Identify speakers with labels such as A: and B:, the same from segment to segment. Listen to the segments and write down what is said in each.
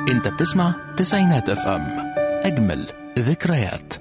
A: انت بتسمع تسعينات اف ام اجمل ذكريات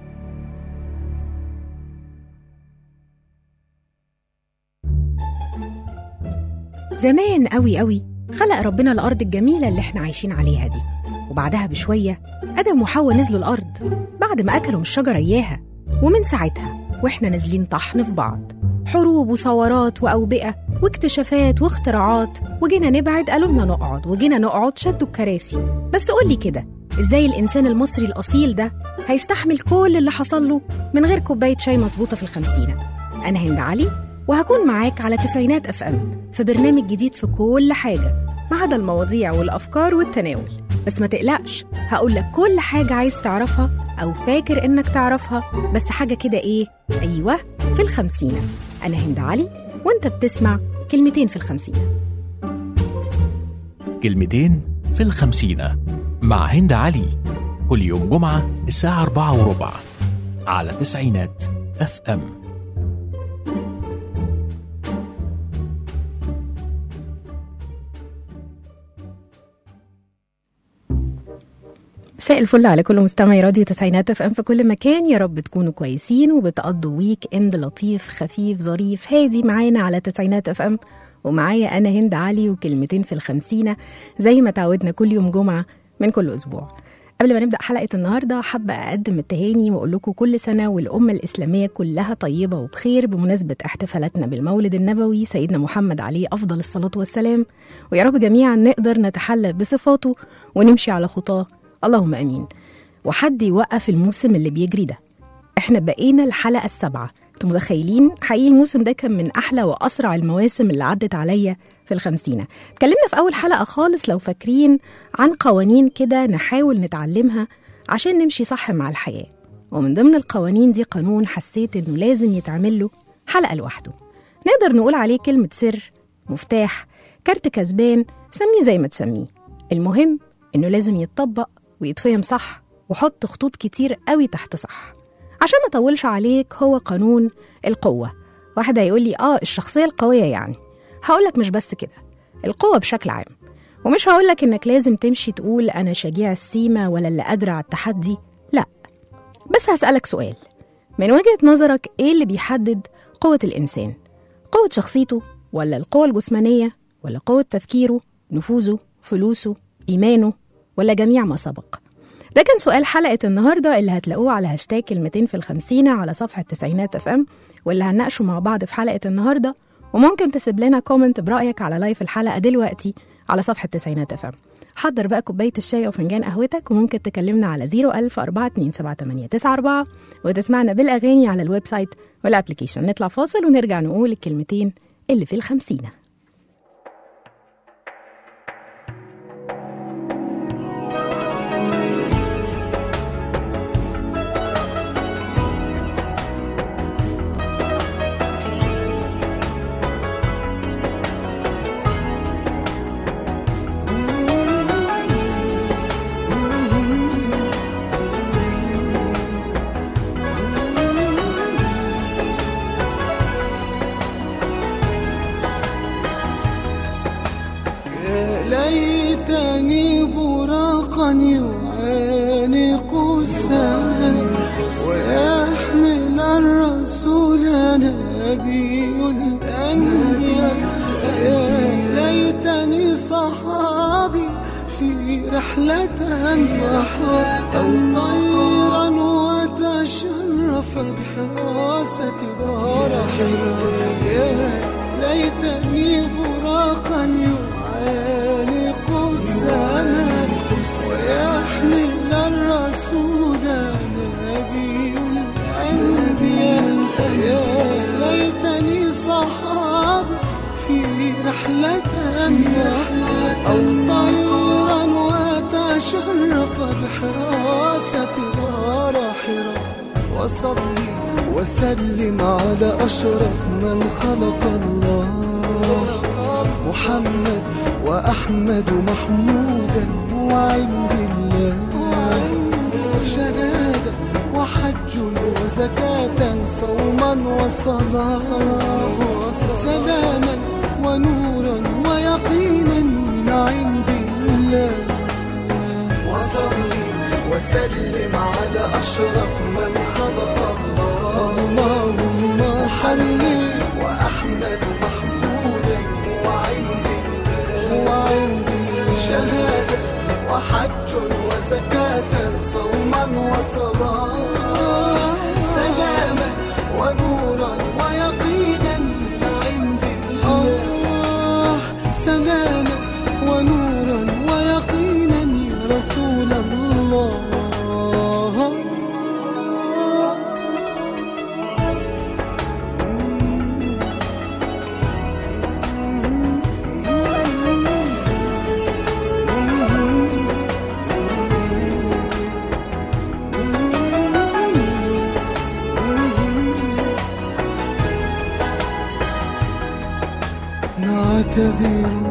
B: زمان قوي قوي خلق ربنا الأرض الجميلة اللي احنا عايشين عليها دي وبعدها بشوية آدم وحواء نزلوا الأرض بعد ما أكلوا من الشجرة إياها ومن ساعتها وإحنا نازلين طحن في بعض حروب وثورات وأوبئة واكتشافات واختراعات وجينا نبعد قالوا لنا نقعد وجينا نقعد شدوا الكراسي بس قولي كده إزاي الإنسان المصري الأصيل ده هيستحمل كل اللي حصل له من غير كوباية شاي مظبوطة في الخمسينة أنا هند علي وهكون معاك على تسعينات اف ام في برنامج جديد في كل حاجه ما عدا المواضيع والافكار والتناول بس ما تقلقش هقول لك كل حاجه عايز تعرفها او فاكر انك تعرفها بس حاجه كده ايه ايوه في الخمسينه انا هند علي وانت بتسمع كلمتين في الخمسينه
A: كلمتين في الخمسينة مع هند علي كل يوم جمعة الساعة أربعة وربع على تسعينات اف ام
B: مساء الفل على كل مستمعي راديو تسعينات اف ام في كل مكان يا رب تكونوا كويسين وبتقضوا ويك اند لطيف خفيف ظريف هادي معانا على تسعينات اف ام ومعايا انا هند علي وكلمتين في الخمسينة زي ما تعودنا كل يوم جمعة من كل اسبوع قبل ما نبدا حلقه النهارده حابه اقدم التهاني واقول لكم كل سنه والامه الاسلاميه كلها طيبه وبخير بمناسبه احتفالاتنا بالمولد النبوي سيدنا محمد عليه افضل الصلاه والسلام ويا رب جميعا نقدر نتحلى بصفاته ونمشي على خطاه اللهم امين وحد يوقف الموسم اللي بيجري ده احنا بقينا الحلقه السابعه انتوا متخيلين حقيقي الموسم ده كان من احلى واسرع المواسم اللي عدت عليا في الخمسينة اتكلمنا في أول حلقة خالص لو فاكرين عن قوانين كده نحاول نتعلمها عشان نمشي صح مع الحياة ومن ضمن القوانين دي قانون حسيت إنه لازم يتعمل له حلقة لوحده نقدر نقول عليه كلمة سر مفتاح كارت كسبان سميه زي ما تسميه المهم إنه لازم يتطبق ويتفهم صح وحط خطوط كتير قوي تحت صح عشان ما اطولش عليك هو قانون القوة واحد هيقول لي اه الشخصية القوية يعني هقولك مش بس كده القوة بشكل عام ومش هقولك إنك لازم تمشي تقول أنا شجيع السيمة ولا اللي قادرة على التحدي لأ بس هسألك سؤال من وجهة نظرك إيه اللي بيحدد قوة الإنسان؟ قوة شخصيته ولا القوة الجسمانية ولا قوة تفكيره نفوذه فلوسه إيمانه ولا جميع ما سبق ده كان سؤال حلقة النهاردة اللي هتلاقوه على هاشتاج كلمتين في الخمسينة على صفحة تسعينات اف ام واللي هنناقشه مع بعض في حلقة النهاردة وممكن تسيب لنا كومنت برأيك على لايف الحلقة دلوقتي على صفحة تسعينات اف ام حضر بقى كوباية الشاي أو فنجان قهوتك وممكن تكلمنا على 01000 427 وتسمعنا بالأغاني على الويب سايت والأبليكيشن نطلع فاصل ونرجع نقول الكلمتين اللي في الخمسينة
C: يا ليتني براقا يعانق السهل ويحمل الرسول نبي الأنبياء يا ليتني صحابي في رحلة محض أو طيرا وتشرف بحراسة غار حراء يا ليتني براقا يعانق السماء ويحمل الرسول نبي الأنبياء يا ليتني صحاب في رحلة أو طيرا وتشرف بحراسة غار حراء وصلي وسلم على أشرف من خلق الله محمد وأحمد محمودا وعند الله شهادة وحج وزكاة صوما وصلاة سلاما ونورا ويقينا من عند الله أشرف من خلق الله اللهم صل وأحمد محمودا وعند الله وعند شهادة وحج وزكاة صوما وصلاة سلاما ونورا ويقينا من عند الله سلاما ونورا ويقينا يا رسول الله نعتذر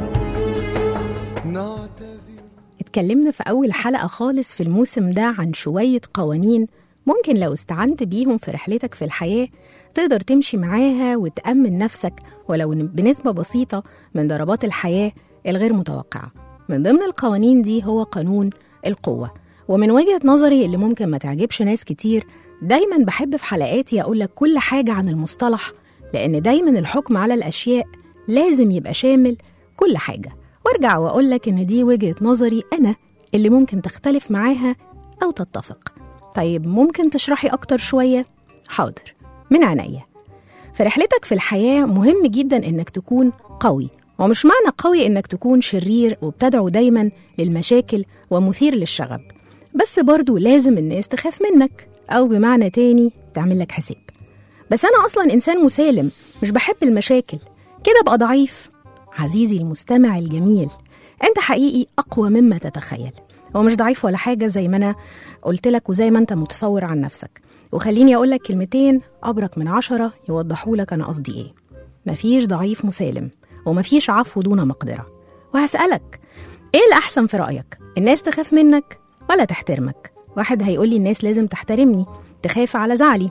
C: نعتذر
B: اتكلمنا في أول حلقة خالص في الموسم ده عن شوية قوانين ممكن لو استعنت بيهم في رحلتك في الحياة تقدر تمشي معاها وتأمن نفسك ولو بنسبة بسيطة من ضربات الحياة الغير متوقعة من ضمن القوانين دي هو قانون القوة ومن وجهة نظري اللي ممكن ما تعجبش ناس كتير دايما بحب في حلقاتي أقول لك كل حاجة عن المصطلح لأن دايما الحكم على الأشياء لازم يبقى شامل كل حاجة وارجع وأقول لك إن دي وجهة نظري أنا اللي ممكن تختلف معاها أو تتفق طيب ممكن تشرحي أكتر شوية؟ حاضر من عينيا في رحلتك في الحياة مهم جدا إنك تكون قوي ومش معنى قوي إنك تكون شرير وبتدعو دايما للمشاكل ومثير للشغب بس برضو لازم الناس تخاف منك أو بمعنى تاني تعمل لك حساب بس أنا أصلا إنسان مسالم مش بحب المشاكل كده أبقى ضعيف عزيزي المستمع الجميل أنت حقيقي أقوى مما تتخيل هو مش ضعيف ولا حاجة زي ما أنا قلت لك وزي ما أنت متصور عن نفسك وخليني أقول لك كلمتين أبرك من عشرة يوضحوا لك أنا قصدي إيه مفيش ضعيف مسالم ومفيش عفو دون مقدرة وهسألك إيه الأحسن في رأيك؟ الناس تخاف منك ولا تحترمك؟ واحد هيقولي الناس لازم تحترمني تخاف على زعلي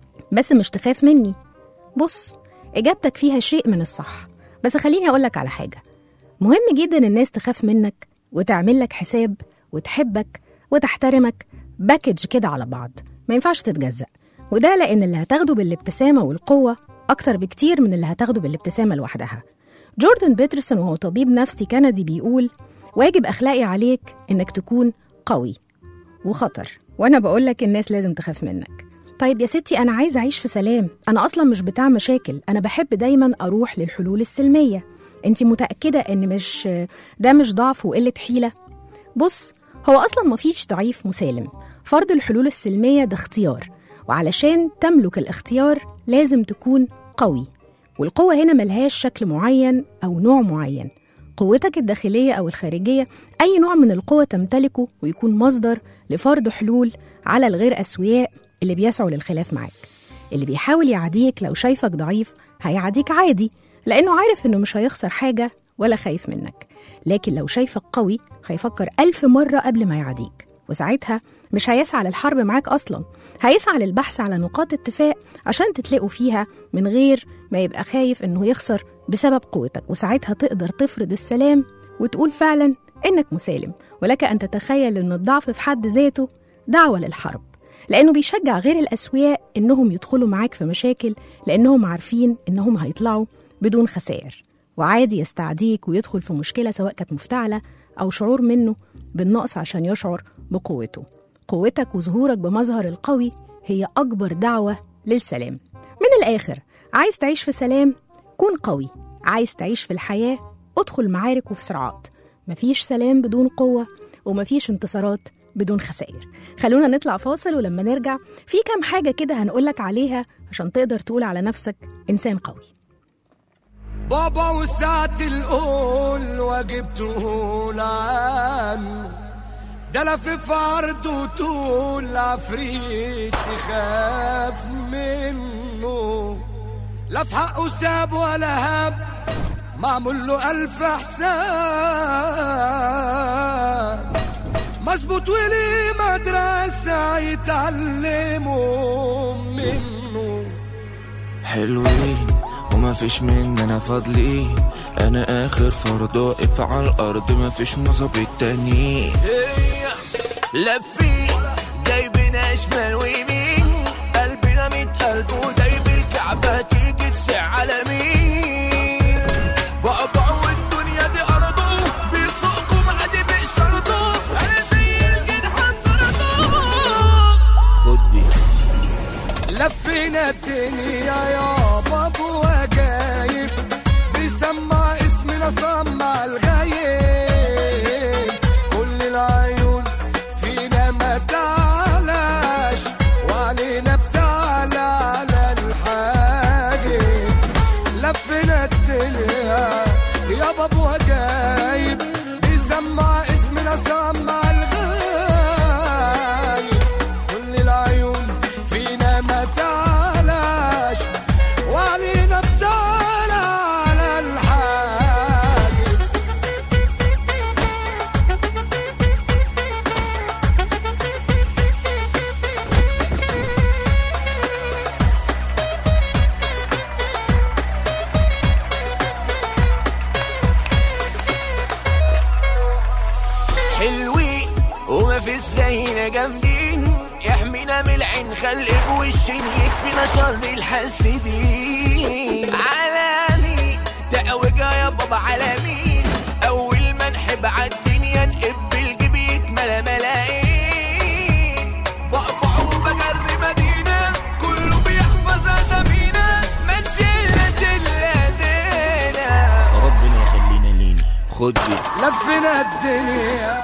B: بس مش تخاف مني بص إجابتك فيها شيء من الصح بس خليني أقولك على حاجة مهم جدا الناس تخاف منك وتعمل لك حساب وتحبك وتحترمك باكج كده على بعض ما ينفعش تتجزأ وده لأن اللي هتاخده بالابتسامة والقوة أكتر بكتير من اللي هتاخده بالابتسامة لوحدها جوردن بيترسون وهو طبيب نفسي كندي بيقول واجب أخلاقي عليك إنك تكون قوي وخطر وأنا بقولك الناس لازم تخاف منك طيب يا ستي أنا عايزة أعيش في سلام أنا أصلا مش بتاع مشاكل أنا بحب دايما أروح للحلول السلمية أنت متأكدة إن مش ده مش ضعف وقلة حيلة بص هو أصلا مفيش ضعيف مسالم فرض الحلول السلمية ده اختيار وعلشان تملك الاختيار لازم تكون قوي والقوة هنا ملهاش شكل معين أو نوع معين قوتك الداخلية أو الخارجية أي نوع من القوة تمتلكه ويكون مصدر لفرض حلول على الغير أسوياء اللي بيسعوا للخلاف معاك اللي بيحاول يعاديك لو شايفك ضعيف هيعاديك عادي لأنه عارف إنه مش هيخسر حاجة ولا خايف منك لكن لو شايفك قوي هيفكر ألف مرة قبل ما يعاديك وساعتها مش هيسعى للحرب معاك أصلا هيسعى للبحث على نقاط اتفاق عشان تتلاقوا فيها من غير ما يبقى خايف إنه يخسر بسبب قوتك وساعتها تقدر تفرض السلام وتقول فعلا إنك مسالم ولك أن تتخيل إن الضعف في حد ذاته دعوة للحرب لأنه بيشجع غير الأسوياء إنهم يدخلوا معاك في مشاكل لأنهم عارفين إنهم هيطلعوا بدون خسائر وعادي يستعديك ويدخل في مشكلة سواء كانت مفتعلة أو شعور منه بالنقص عشان يشعر بقوته قوتك وظهورك بمظهر القوي هي أكبر دعوة للسلام من الآخر عايز تعيش في سلام كون قوي عايز تعيش في الحياة ادخل معارك وفي صراعات مفيش سلام بدون قوة ومفيش انتصارات بدون خسائر خلونا نطلع فاصل ولما نرجع في كام حاجة كده هنقولك عليها عشان تقدر تقول على نفسك إنسان قوي
D: بابا وساعة القول واجب تقول عنه ده لفف عرض وطول عفريت تخاف منه لا في حقه ساب ولا هاب معمول له ألف حساب مظبوط وليه مدرسة يتعلموا منه
E: حلوين وما فيش مننا فاضلين انا اخر فرد واقف على الارض ما فيش مظابيط تانيين
D: لفين جايبنا
E: شمال ويمين قلبنا ميت قلب ودايب الكعبة تيجي تسع على مين بقطع والدنيا دي أرضه بيسوقكم عادي بإشارته أنا زي الجنحة طرده خد دي
D: لفينا الدنيا يا بابو وجايب بيسمع اسمنا سمع الغايب كل العيون فينا ما تعلاش وعلينا بتعلى على الحاجب لفينا الدنيا يا بابو وجايب بيسمع اسمنا سمع الغايب كل العيون فينا ما تعلاش وعلينا بتعلى على الحاجب
E: حلوين وما في زينا جامدين يحمينا من العين خلق بوشين يكفينا شر الحاسدين عالمي تقوجة يا بابا عالمين أول ما نحب عالدنيا نقب الجيب يتملى ملايين بقبع وبجري مدينة كله بيحفظ أسامينا ما نشيلش إلا دينا ربنا يخلينا لينا خد دي
D: لفينا الدنيا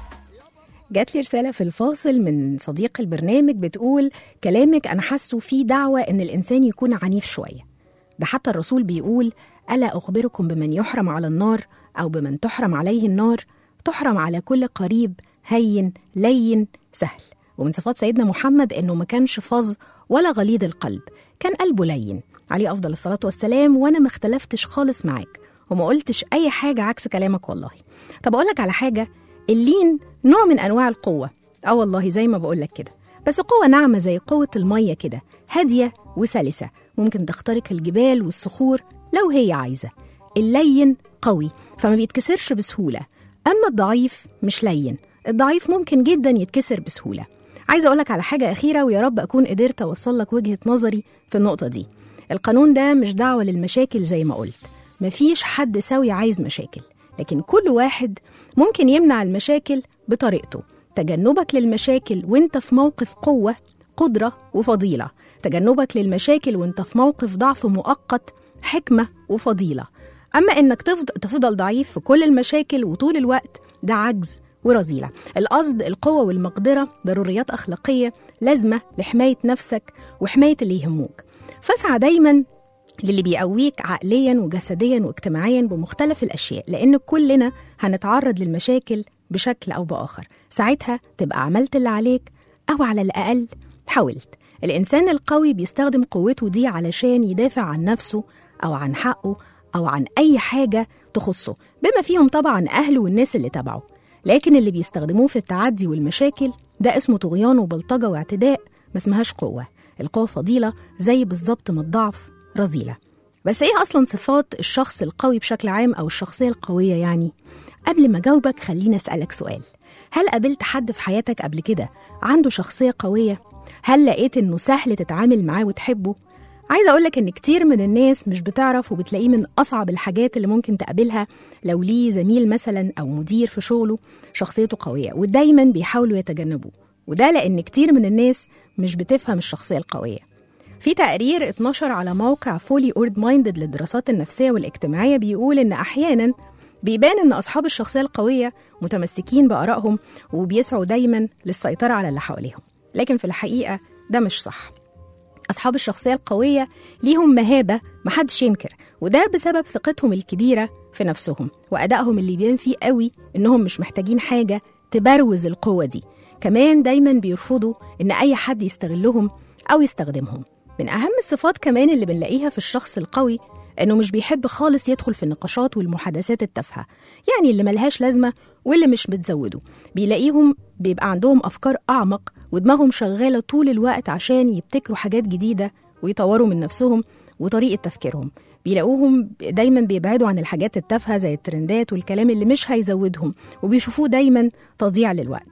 B: جات لي رسالة في الفاصل من صديق البرنامج بتقول كلامك أنا حاسه فيه دعوة إن الإنسان يكون عنيف شوية ده حتى الرسول بيقول ألا أخبركم بمن يحرم على النار أو بمن تحرم عليه النار تحرم على كل قريب هين لين سهل ومن صفات سيدنا محمد إنه ما كانش فظ ولا غليظ القلب كان قلبه لين عليه أفضل الصلاة والسلام وأنا ما اختلفتش خالص معاك وما قلتش أي حاجة عكس كلامك والله طب أقول لك على حاجة اللين نوع من أنواع القوة اه والله زي ما بقول لك كده بس قوة ناعمة زي قوة المية كده هادية وسلسة ممكن تخترق الجبال والصخور لو هي عايزة اللين قوي فما بيتكسرش بسهولة أما الضعيف مش لين الضعيف ممكن جدا يتكسر بسهولة عايزة أقولك على حاجة أخيرة ويا رب أكون قدرت أوصل لك وجهة نظري في النقطة دي القانون ده مش دعوة للمشاكل زي ما قلت مفيش حد سوي عايز مشاكل لكن كل واحد ممكن يمنع المشاكل بطريقته تجنبك للمشاكل وانت في موقف قوة قدرة وفضيلة تجنبك للمشاكل وانت في موقف ضعف مؤقت حكمة وفضيلة أما إنك تفضل, تفضل ضعيف في كل المشاكل وطول الوقت ده عجز ورذيلة القصد القوة والمقدرة ضروريات أخلاقية لازمة لحماية نفسك وحماية اللي يهموك فاسعى دايما للي بيقويك عقليا وجسديا واجتماعيا بمختلف الاشياء لان كلنا هنتعرض للمشاكل بشكل او باخر ساعتها تبقى عملت اللي عليك او على الاقل حاولت الانسان القوي بيستخدم قوته دي علشان يدافع عن نفسه او عن حقه او عن اي حاجه تخصه بما فيهم طبعا اهله والناس اللي تبعه لكن اللي بيستخدموه في التعدي والمشاكل ده اسمه طغيان وبلطجه واعتداء ما اسمهاش قوه القوه فضيله زي بالظبط ما الضعف رذيلة بس ايه اصلا صفات الشخص القوي بشكل عام او الشخصية القوية يعني قبل ما اجاوبك خليني اسألك سؤال هل قابلت حد في حياتك قبل كده عنده شخصية قوية هل لقيت انه سهل تتعامل معاه وتحبه عايزة أقولك إن كتير من الناس مش بتعرف وبتلاقيه من أصعب الحاجات اللي ممكن تقابلها لو ليه زميل مثلا أو مدير في شغله شخصيته قوية ودايما بيحاولوا يتجنبوه وده لأن كتير من الناس مش بتفهم الشخصية القوية في تقرير اتنشر على موقع فولي اورد مايندد للدراسات النفسيه والاجتماعيه بيقول ان احيانا بيبان ان اصحاب الشخصيه القويه متمسكين بارائهم وبيسعوا دايما للسيطره على اللي حواليهم لكن في الحقيقه ده مش صح اصحاب الشخصيه القويه ليهم مهابه محدش ينكر وده بسبب ثقتهم الكبيره في نفسهم وادائهم اللي بيبان فيه قوي انهم مش محتاجين حاجه تبروز القوه دي كمان دايما بيرفضوا ان اي حد يستغلهم او يستخدمهم من أهم الصفات كمان اللي بنلاقيها في الشخص القوي إنه مش بيحب خالص يدخل في النقاشات والمحادثات التافهة يعني اللي ملهاش لازمة واللي مش بتزوده بيلاقيهم بيبقى عندهم أفكار أعمق ودماغهم شغالة طول الوقت عشان يبتكروا حاجات جديدة ويطوروا من نفسهم وطريقة تفكيرهم بيلاقوهم دايما بيبعدوا عن الحاجات التافهة زي الترندات والكلام اللي مش هيزودهم وبيشوفوه دايما تضييع للوقت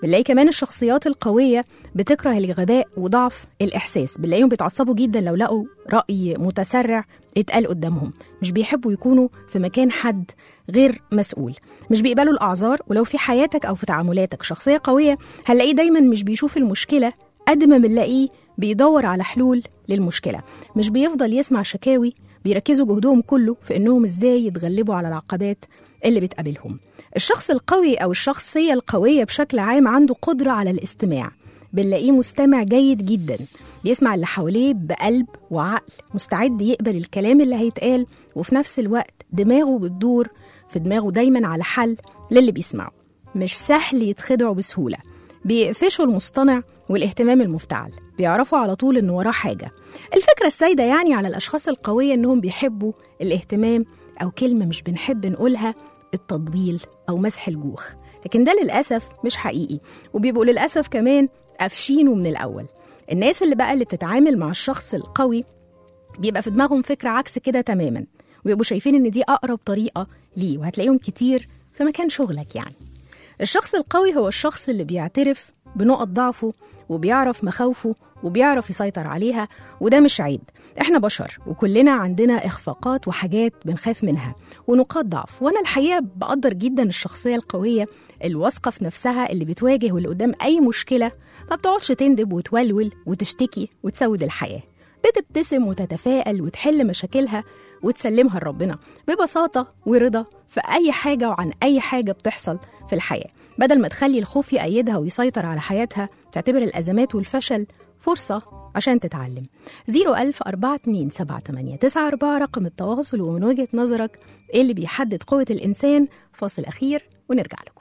B: بنلاقي كمان الشخصيات القوية بتكره الغباء وضعف الإحساس بنلاقيهم بيتعصبوا جدا لو لقوا رأي متسرع اتقال قدامهم مش بيحبوا يكونوا في مكان حد غير مسؤول مش بيقبلوا الأعذار ولو في حياتك أو في تعاملاتك شخصية قوية هنلاقيه دايما مش بيشوف المشكلة قد ما بنلاقيه بيدور على حلول للمشكلة مش بيفضل يسمع شكاوي بيركزوا جهدهم كله في إنهم إزاي يتغلبوا على العقبات اللي بتقابلهم الشخص القوي أو الشخصية القوية بشكل عام عنده قدرة على الاستماع بنلاقيه مستمع جيد جدا بيسمع اللي حواليه بقلب وعقل مستعد يقبل الكلام اللي هيتقال وفي نفس الوقت دماغه بتدور في دماغه دايما على حل للي بيسمعه مش سهل يتخدعوا بسهولة بيقفشوا المصطنع والاهتمام المفتعل بيعرفوا على طول ان وراه حاجة الفكرة السائدة يعني على الأشخاص القوية انهم بيحبوا الاهتمام أو كلمة مش بنحب نقولها التطبيل أو مسح الجوخ لكن ده للأسف مش حقيقي وبيبقوا للأسف كمان قافشينه من الأول الناس اللي بقى اللي بتتعامل مع الشخص القوي بيبقى في دماغهم فكرة عكس كده تماما ويبقوا شايفين إن دي أقرب طريقة ليه وهتلاقيهم كتير في مكان شغلك يعني الشخص القوي هو الشخص اللي بيعترف بنقط ضعفه وبيعرف مخاوفه وبيعرف يسيطر عليها وده مش عيب احنا بشر وكلنا عندنا اخفاقات وحاجات بنخاف منها ونقاط ضعف وانا الحقيقه بقدر جدا الشخصيه القويه الواثقه في نفسها اللي بتواجه واللي قدام اي مشكله ما بتقعدش تندب وتولول وتشتكي وتسود الحياه بتبتسم وتتفائل وتحل مشاكلها وتسلمها لربنا ببساطة ورضا في أي حاجة وعن أي حاجة بتحصل في الحياة بدل ما تخلي الخوف يأيدها ويسيطر على حياتها تعتبر الأزمات والفشل فرصة عشان تتعلم 01000 427 رقم التواصل ومن وجهة نظرك إيه اللي بيحدد قوة الإنسان فاصل أخير ونرجع لكم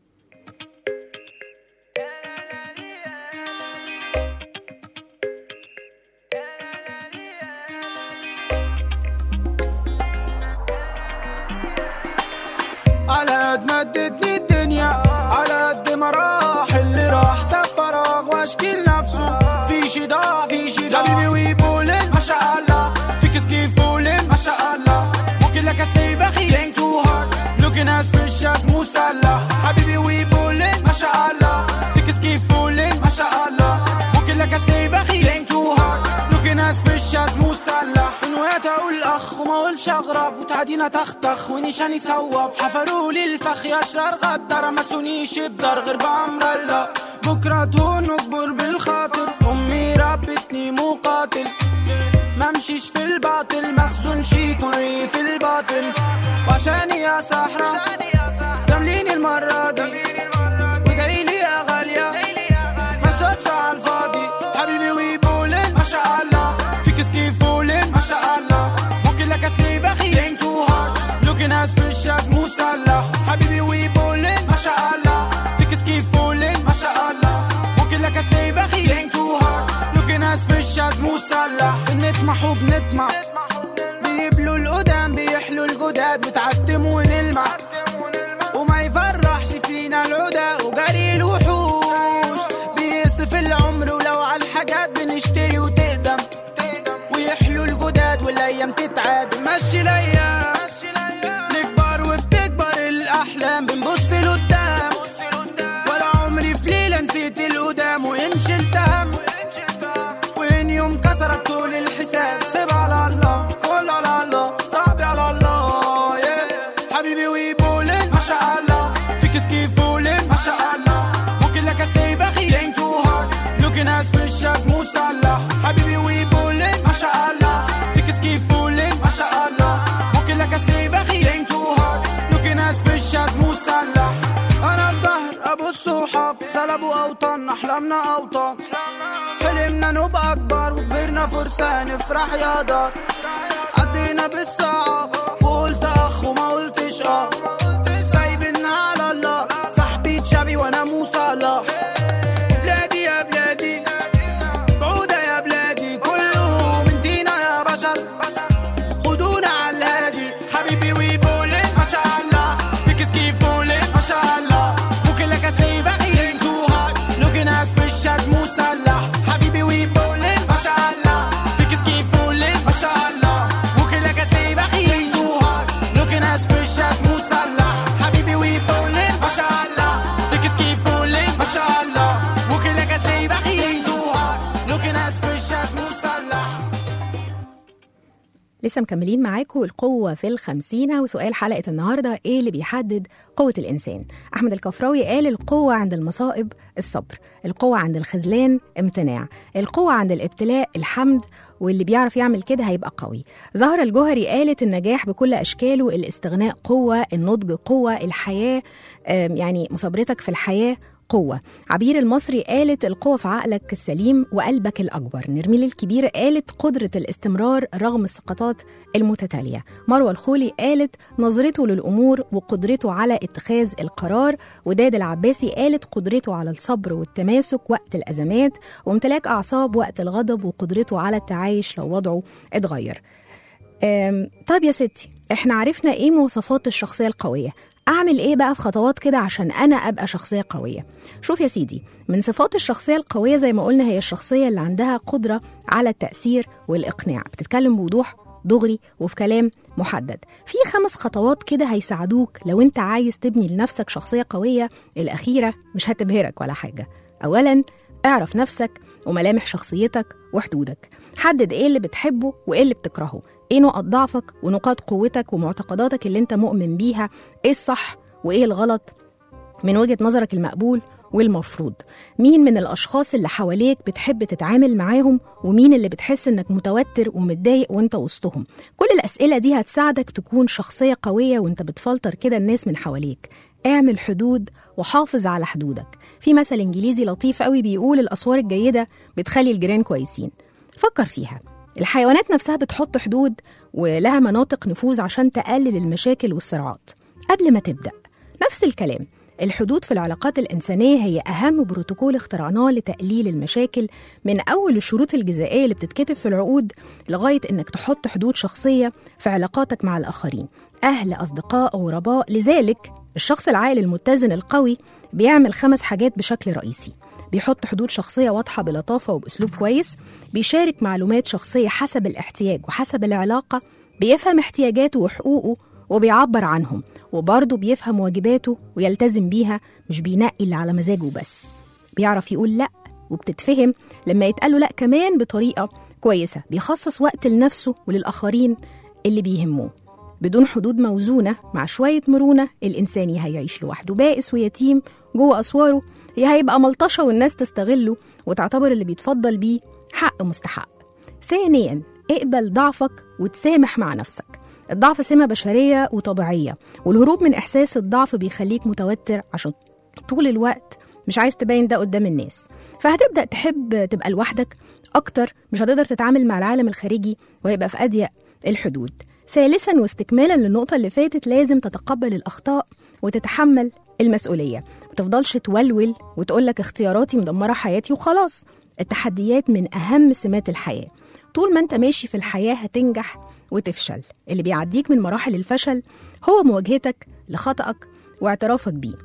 D: على قد ما ادتني الدنيا على قد ما راح اللي راح ساب فراغ واشكيل نفسه في شي ضاع في شي ضاع حبيبي ويبولن ما شاء الله فيك كيف فولن ما شاء الله ممكن لك استي بخيل تو هارد looking as fresh as مسلح حبيبي ويبولن ما شاء الله فيك كيف فولن ما شاء الله ممكن لك استي بخيل تو هارد looking as fresh as مسلح من وقت اقول اخ وما اقولش اغرب وتعدينا تختخ ونيشاني صوب حفروا لي الفخ يا اشرار غدر مسونيش بدار غير بامر الله بكره تهون اكبر بالخاطر امي ربتني مقاتل ما امشيش في الباطل مخزون شي كوري في الباطن وعشاني يا صحراء جامليني المرة دي ودايلي يا غالية ما صوتش على الفاضي حبيبي ويبولن ما شاء الله فيك كيف فولن ما شاء الله ممكن لك اسلي بخيل تو هارد looking as fresh as مسلح حبيبي ويبولن ما شاء الله فيك كيف فولن ما شاء الله ممكن لك اسلي بخيل تو هارد looking as fresh as مسلح بنطمح وبنطمع بيبلوا القدام بيحلوا الجداد بتعتم ونلمع وما يفرحش فينا العدا وجري الوحوش بيصف العمر ولو على الحاجات بنشتري وتقدم ويحلوا الجداد والايام تتعاد مشي الايام نكبر وبتكبر الاحلام بنبص لقدام ولا عمري في ليله نسيت القدام وان شلت هم وين يوم كسرك طول الحساب سيب على الله كل على الله صاحبي على الله yeah. حبيبي ويبولن ما شاء الله فيك كيف فولن ما شاء الله ممكن لك استي بخيل تو هارد looking as fresh as مسلح حبيبي ويبولن ما شاء الله فيك كيف فولن ما شاء الله ممكن لك استي بخيل تو هارد looking as fresh as مسلح انا في ظهر ابو الصحاب سلبوا اوطان احلامنا اوطان حلمنا نبقى اكبر وكبرنا فرصة نفرح يا دار عدينا بالصعب وقلت اخ وما قلتش اه سايبنا على الله صاحبي تشابي وانا مو صلاح بلادي يا بلادي بعودة يا بلادي كله من دينا يا بشر خدونا على الهادي حبيبي ويبولن ما شاء الله فيك كيف فولن ما شاء الله ممكن لك اسيب اخير تو هارد looking as fresh as مسلح حبيبي ويبولن ما شاء الله فيك كيف فولن ما شاء الله ممكن لك اسيب اخير تو هارد looking as fresh as مسلح حبيبي ويبولن ما شاء الله فيك كيف فولن ما شاء الله
B: لسه مكملين معاكم القوة في الخمسين وسؤال حلقة النهاردة إيه اللي بيحدد قوة الإنسان أحمد الكفراوي قال القوة عند المصائب الصبر القوة عند الخذلان امتناع القوة عند الابتلاء الحمد واللي بيعرف يعمل كده هيبقى قوي زهرة الجوهري قالت النجاح بكل أشكاله الاستغناء قوة النضج قوة الحياة آم، يعني مثابرتك في الحياة قوة عبير المصري قالت القوة في عقلك السليم وقلبك الأكبر نرميل الكبير قالت قدرة الاستمرار رغم السقطات المتتالية مروة الخولي قالت نظرته للأمور وقدرته على اتخاذ القرار وداد العباسي قالت قدرته على الصبر والتماسك وقت الأزمات وامتلاك أعصاب وقت الغضب وقدرته على التعايش لو وضعه اتغير أم، طيب يا ستي احنا عرفنا ايه مواصفات الشخصية القوية اعمل ايه بقى في خطوات كده عشان انا ابقى شخصية قوية شوف يا سيدي من صفات الشخصية القوية زي ما قلنا هي الشخصية اللي عندها قدرة على التأثير والإقناع بتتكلم بوضوح دغري وفي كلام محدد في خمس خطوات كده هيساعدوك لو انت عايز تبني لنفسك شخصية قوية الأخيرة مش هتبهرك ولا حاجة أولا اعرف نفسك وملامح شخصيتك وحدودك حدد ايه اللي بتحبه وايه اللي بتكرهه ايه نقط ضعفك ونقاط قوتك ومعتقداتك اللي انت مؤمن بيها ايه الصح وايه الغلط من وجهة نظرك المقبول والمفروض مين من الأشخاص اللي حواليك بتحب تتعامل معاهم ومين اللي بتحس إنك متوتر ومتضايق وإنت وسطهم كل الأسئلة دي هتساعدك تكون شخصية قوية وإنت بتفلتر كده الناس من حواليك اعمل حدود وحافظ على حدودك في مثل إنجليزي لطيف قوي بيقول الأسوار الجيدة بتخلي الجيران كويسين فكر فيها الحيوانات نفسها بتحط حدود ولها مناطق نفوذ عشان تقلل المشاكل والصراعات قبل ما تبدأ نفس الكلام الحدود في العلاقات الإنسانية هي أهم بروتوكول اخترعناه لتقليل المشاكل من أول الشروط الجزائية اللي بتتكتب في العقود لغاية إنك تحط حدود شخصية في علاقاتك مع الآخرين أهل أصدقاء غرباء لذلك الشخص العاقل المتزن القوي بيعمل خمس حاجات بشكل رئيسي بيحط حدود شخصية واضحة بلطافة وبأسلوب كويس بيشارك معلومات شخصية حسب الاحتياج وحسب العلاقة بيفهم احتياجاته وحقوقه وبيعبر عنهم وبرضه بيفهم واجباته ويلتزم بيها مش بينقي اللي على مزاجه بس بيعرف يقول لأ وبتتفهم لما يتقاله لأ كمان بطريقة كويسة بيخصص وقت لنفسه وللآخرين اللي بيهموه بدون حدود موزونة مع شوية مرونة الإنسان يا هيعيش لوحده بائس ويتيم جوه أسواره يا هيبقى ملطشة والناس تستغله وتعتبر اللي بيتفضل بيه حق مستحق ثانيا اقبل ضعفك وتسامح مع نفسك الضعف سمة بشرية وطبيعية والهروب من إحساس الضعف بيخليك متوتر عشان طول الوقت مش عايز تبين ده قدام الناس فهتبدأ تحب تبقى لوحدك أكتر مش هتقدر تتعامل مع العالم الخارجي وهيبقى في أضيق الحدود ثالثا واستكمالا للنقطة اللي فاتت لازم تتقبل الأخطاء وتتحمل المسؤولية ما تفضلش تولول وتقولك اختياراتي مدمرة حياتي وخلاص التحديات من أهم سمات الحياة طول ما انت ماشي في الحياة هتنجح وتفشل اللي بيعديك من مراحل الفشل هو مواجهتك لخطأك واعترافك بيه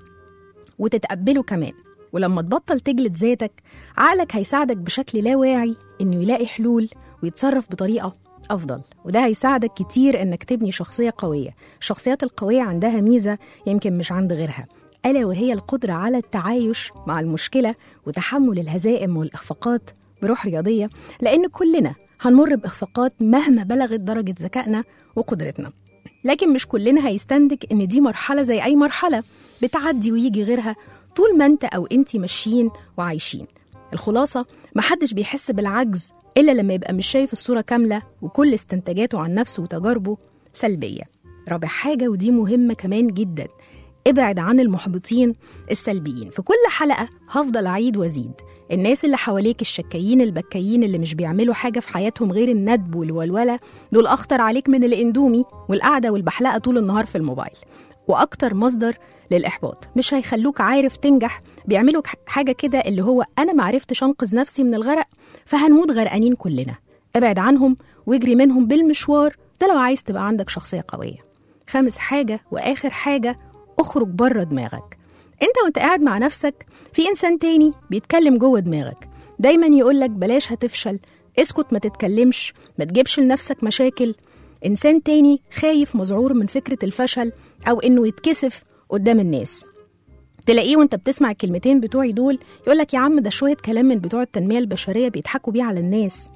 B: وتتقبله كمان ولما تبطل تجلد ذاتك عقلك هيساعدك بشكل لا واعي انه يلاقي حلول ويتصرف بطريقه افضل وده هيساعدك كتير انك تبني شخصيه قويه الشخصيات القويه عندها ميزه يمكن مش عند غيرها الا وهي القدره على التعايش مع المشكله وتحمل الهزائم والاخفاقات بروح رياضيه لان كلنا هنمر باخفاقات مهما بلغت درجه ذكائنا وقدرتنا لكن مش كلنا هيستنتج ان دي مرحله زي اي مرحله بتعدي ويجي غيرها طول ما انت او انت ماشيين وعايشين الخلاصه محدش بيحس بالعجز الا لما يبقى مش شايف الصوره كامله وكل استنتاجاته عن نفسه وتجاربه سلبيه رابع حاجه ودي مهمه كمان جدا ابعد عن المحبطين السلبيين في كل حلقه هفضل اعيد وازيد الناس اللي حواليك الشكايين البكايين اللي مش بيعملوا حاجه في حياتهم غير الندب والولوله دول اخطر عليك من الاندومي والقعده والبحلقه طول النهار في الموبايل واكتر مصدر للاحباط مش هيخلوك عارف تنجح بيعملوا حاجه كده اللي هو انا معرفتش انقذ نفسي من الغرق فهنموت غرقانين كلنا ابعد عنهم واجري منهم بالمشوار ده لو عايز تبقى عندك شخصيه قويه خامس حاجه واخر حاجه اخرج بره دماغك انت وانت قاعد مع نفسك في انسان تاني بيتكلم جوه دماغك دايما يقولك بلاش هتفشل اسكت ما تتكلمش ما تجيبش لنفسك مشاكل انسان تاني خايف مذعور من فكره الفشل او انه يتكسف قدام الناس تلاقيه وانت بتسمع الكلمتين بتوعي دول يقولك يا عم ده شويه كلام من بتوع التنميه البشريه بيضحكوا بيه على الناس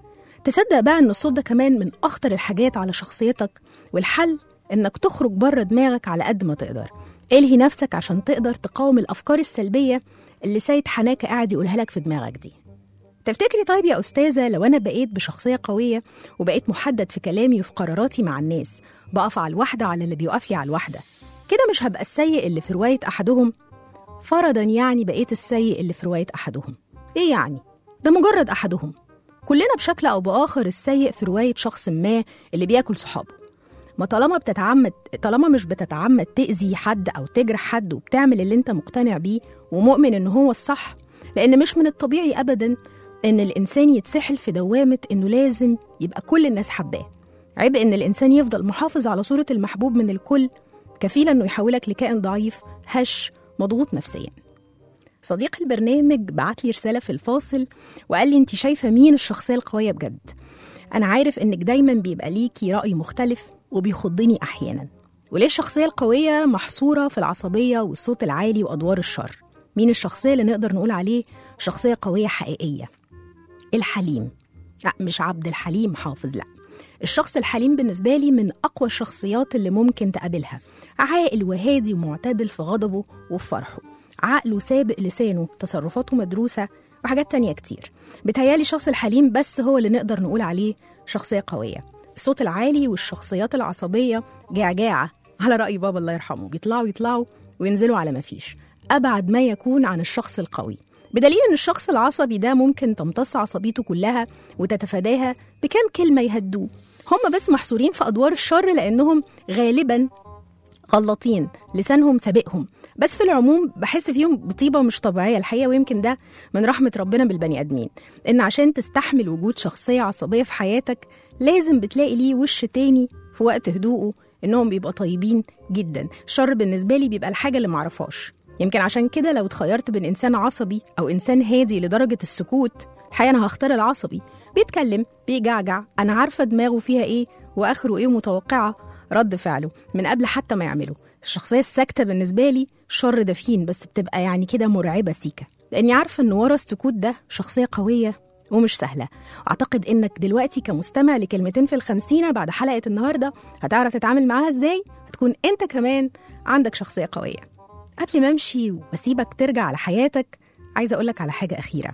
B: تصدق بقى ان الصوت ده كمان من اخطر الحاجات على شخصيتك والحل انك تخرج بره دماغك على قد ما تقدر الهي نفسك عشان تقدر تقاوم الافكار السلبيه اللي سيد حناكه قاعد يقولها لك في دماغك دي تفتكري طيب يا أستاذة لو أنا بقيت بشخصية قوية وبقيت محدد في كلامي وفي قراراتي مع الناس بقف على الواحدة على اللي بيقف لي على الواحدة كده مش هبقى السيء اللي في رواية أحدهم فرضا يعني بقيت السيء اللي في رواية أحدهم إيه يعني؟ ده مجرد أحدهم كلنا بشكل أو بآخر السيء في رواية شخص ما اللي بياكل صحابه ما طالما بتتعمد طالما مش بتتعمد تأذي حد أو تجرح حد وبتعمل اللي أنت مقتنع بيه ومؤمن إن هو الصح لأن مش من الطبيعي أبدا إن الإنسان يتسحل في دوامة إنه لازم يبقى كل الناس حباه عيب إن الإنسان يفضل محافظ على صورة المحبوب من الكل كفيل إنه يحولك لكائن ضعيف هش مضغوط نفسيا صديق البرنامج بعت لي رسالة في الفاصل وقال لي أنت شايفة مين الشخصية القوية بجد أنا عارف إنك دايما بيبقى ليكي رأي مختلف وبيخضني أحيانا وليه الشخصية القوية محصورة في العصبية والصوت العالي وأدوار الشر مين الشخصية اللي نقدر نقول عليه شخصية قوية حقيقية الحليم لا مش عبد الحليم حافظ لا الشخص الحليم بالنسبة لي من أقوى الشخصيات اللي ممكن تقابلها عاقل وهادي ومعتدل في غضبه وفي فرحه عقله سابق لسانه تصرفاته مدروسة وحاجات تانية كتير بتهيالي الشخص الحليم بس هو اللي نقدر نقول عليه شخصية قوية الصوت العالي والشخصيات العصبية جعجاعة على رأي بابا الله يرحمه بيطلعوا يطلعوا وينزلوا على ما فيش أبعد ما يكون عن الشخص القوي بدليل ان الشخص العصبي ده ممكن تمتص عصبيته كلها وتتفاداها بكام كلمه يهدوه هم بس محصورين في ادوار الشر لانهم غالبا غلطين لسانهم سابقهم بس في العموم بحس فيهم بطيبه مش طبيعيه الحقيقه ويمكن ده من رحمه ربنا بالبني ادمين ان عشان تستحمل وجود شخصيه عصبيه في حياتك لازم بتلاقي ليه وش تاني في وقت هدوءه انهم بيبقى طيبين جدا الشر بالنسبه لي بيبقى الحاجه اللي معرفهاش يمكن عشان كده لو اتخيرت بين انسان عصبي او انسان هادي لدرجه السكوت الحقيقه انا هختار العصبي بيتكلم بيجعجع انا عارفه دماغه فيها ايه واخره ايه ومتوقعه رد فعله من قبل حتى ما يعمله الشخصيه الساكته بالنسبه لي شر دفين بس بتبقى يعني كده مرعبه سيكه لاني عارفه ان ورا السكوت ده شخصيه قويه ومش سهلة أعتقد إنك دلوقتي كمستمع لكلمتين في الخمسينة بعد حلقة النهاردة هتعرف تتعامل معاها إزاي هتكون أنت كمان عندك شخصية قوية قبل ما امشي واسيبك ترجع على حياتك عايزه اقولك على حاجه اخيره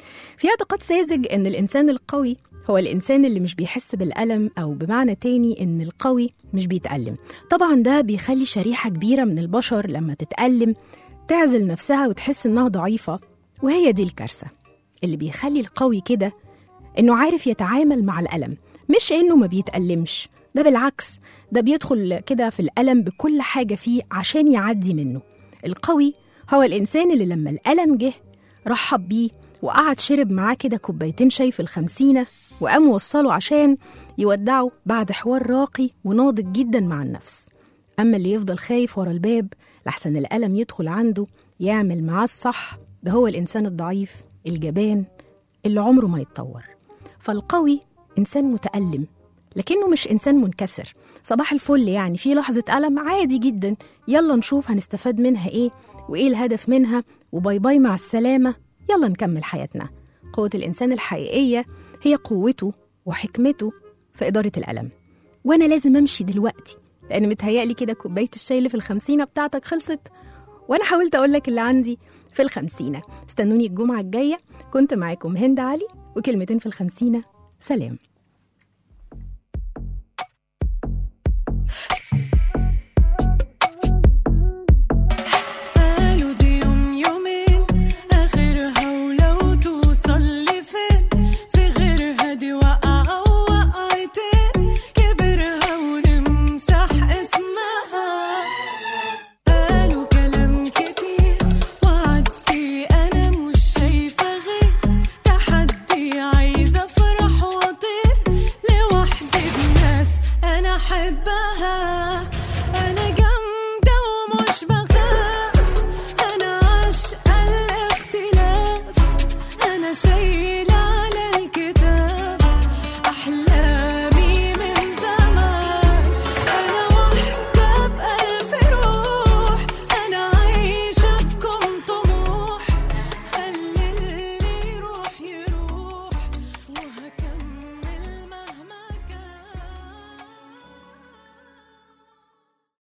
B: في اعتقاد ساذج ان الانسان القوي هو الانسان اللي مش بيحس بالالم او بمعنى تاني ان القوي مش بيتالم طبعا ده بيخلي شريحه كبيره من البشر لما تتالم تعزل نفسها وتحس انها ضعيفه وهي دي الكارثه اللي بيخلي القوي كده انه عارف يتعامل مع الالم مش انه ما بيتالمش ده بالعكس ده بيدخل كده في الالم بكل حاجه فيه عشان يعدي منه القوي هو الإنسان اللي لما الألم جه رحب بيه وقعد شرب معاه كده كوبايتين شاي في الخمسينة وقام وصله عشان يودعه بعد حوار راقي وناضج جدا مع النفس أما اللي يفضل خايف ورا الباب لحسن الألم يدخل عنده يعمل معاه الصح ده هو الإنسان الضعيف الجبان اللي عمره ما يتطور فالقوي إنسان متألم لكنه مش إنسان منكسر صباح الفل يعني في لحظة ألم عادي جدا يلا نشوف هنستفاد منها إيه وإيه الهدف منها وباي باي مع السلامة يلا نكمل حياتنا قوة الإنسان الحقيقية هي قوته وحكمته في إدارة الألم وأنا لازم أمشي دلوقتي لأن متهيألي كده كوباية الشاي اللي في الخمسينة بتاعتك خلصت وأنا حاولت أقول لك اللي عندي في الخمسينة استنوني الجمعة الجاية كنت معاكم هند علي وكلمتين في الخمسينة سلام